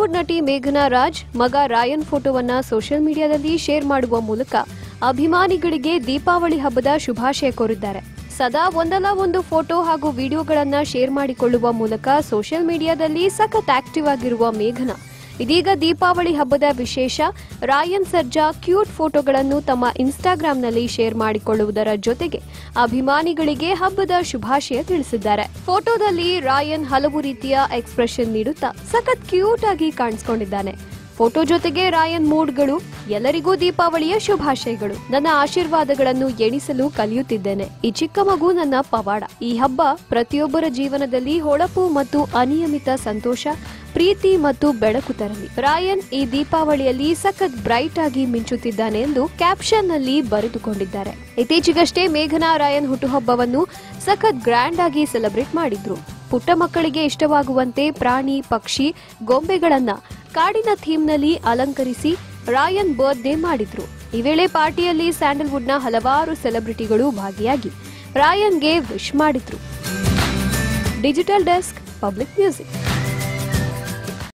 Bollywood ನಟಿ ಮೇಘನಾ ರಾಜ್ ಮಗ ರಾಯನ್ ಫೋಟೋವನ್ನ ಸೋಷಿಯಲ್ ಮೀಡಿಯಾದಲ್ಲಿ ಶೇರ್ ಮಾಡುವ ಮೂಲಕ ಅಭಿಮಾನಿಗಳಿಗೆ ದೀಪಾವಳಿ ಹಬ್ಬದ ಶುಭಾಶಯ ಕೋರಿದ್ದಾರೆ ಸದಾ ಒಂದಲ್ಲ ಒಂದು ಫೋಟೋ ಹಾಗೂ ವಿಡಿಯೋಗಳನ್ನ ಶೇರ್ ಮಾಡಿಕೊಳ್ಳುವ ಮೂಲಕ ಸೋಷಿಯಲ್ ಮೀಡಿಯಾದಲ್ಲಿ ಸಖತ್ ಆಕ್ಟಿವ್ ಆಗಿರುವ ಮೇಘನಾ ಇದೀಗ ದೀಪಾವಳಿ ಹಬ್ಬದ ವಿಶೇಷ ರಾಯನ್ ಸರ್ಜಾ ಕ್ಯೂಟ್ ಫೋಟೋಗಳನ್ನು ತಮ್ಮ ಇನ್ಸ್ಟಾಗ್ರಾಂನಲ್ಲಿ ಶೇರ್ ಮಾಡಿಕೊಳ್ಳುವುದರ ಜೊತೆಗೆ ಅಭಿಮಾನಿಗಳಿಗೆ ಹಬ್ಬದ ಶುಭಾಶಯ ತಿಳಿಸಿದ್ದಾರೆ ಫೋಟೋದಲ್ಲಿ ರಾಯನ್ ಹಲವು ರೀತಿಯ ಎಕ್ಸ್ಪ್ರೆಷನ್ ನೀಡುತ್ತಾ ಸಖತ್ ಕ್ಯೂಟ್ ಆಗಿ ಕಾಣಿಸಿಕೊಂಡಿದ್ದಾನೆ ಫೋಟೋ ಜೊತೆಗೆ ರಾಯನ್ ಮೂಡ್ಗಳು ಎಲ್ಲರಿಗೂ ದೀಪಾವಳಿಯ ಶುಭಾಶಯಗಳು ನನ್ನ ಆಶೀರ್ವಾದಗಳನ್ನು ಎಣಿಸಲು ಕಲಿಯುತ್ತಿದ್ದೇನೆ ಈ ಚಿಕ್ಕ ಮಗು ನನ್ನ ಪವಾಡ ಈ ಹಬ್ಬ ಪ್ರತಿಯೊಬ್ಬರ ಜೀವನದಲ್ಲಿ ಹೊಳಪು ಮತ್ತು ಅನಿಯಮಿತ ಸಂತೋಷ ಪ್ರೀತಿ ಮತ್ತು ಬೆಳಕು ತರಲಿ ರಾಯನ್ ಈ ದೀಪಾವಳಿಯಲ್ಲಿ ಸಖತ್ ಬ್ರೈಟ್ ಆಗಿ ಮಿಂಚುತ್ತಿದ್ದಾನೆ ಎಂದು ಕ್ಯಾಪ್ಷನ್ ನಲ್ಲಿ ಬರೆದುಕೊಂಡಿದ್ದಾರೆ ಇತ್ತೀಚೆಗಷ್ಟೇ ಮೇಘನಾ ರಾಯನ್ ಹುಟ್ಟುಹಬ್ಬವನ್ನು ಸಖತ್ ಗ್ರ್ಯಾಂಡ್ ಆಗಿ ಸೆಲೆಬ್ರೇಟ್ ಮಾಡಿದ್ರು ಪುಟ್ಟ ಮಕ್ಕಳಿಗೆ ಇಷ್ಟವಾಗುವಂತೆ ಪ್ರಾಣಿ ಪಕ್ಷಿ ಗೊಂಬೆಗಳನ್ನ ಕಾಡಿನ ಥೀಮ್ನಲ್ಲಿ ಅಲಂಕರಿಸಿ ರಾಯನ್ ಬರ್ತ್ಡೇ ಮಾಡಿದ್ರು ಈ ವೇಳೆ ಪಾರ್ಟಿಯಲ್ಲಿ ಸ್ಯಾಂಡಲ್ವುಡ್ನ ಹಲವಾರು ಸೆಲೆಬ್ರಿಟಿಗಳು ಭಾಗಿಯಾಗಿ ರಾಯನ್ಗೆ ವಿಶ್ ಮಾಡಿದ್ರು ಡಿಜಿಟಲ್ ಡೆಸ್ಕ್ ಪಬ್ಲಿಕ್ ಮ್ಯೂಸಿಕ್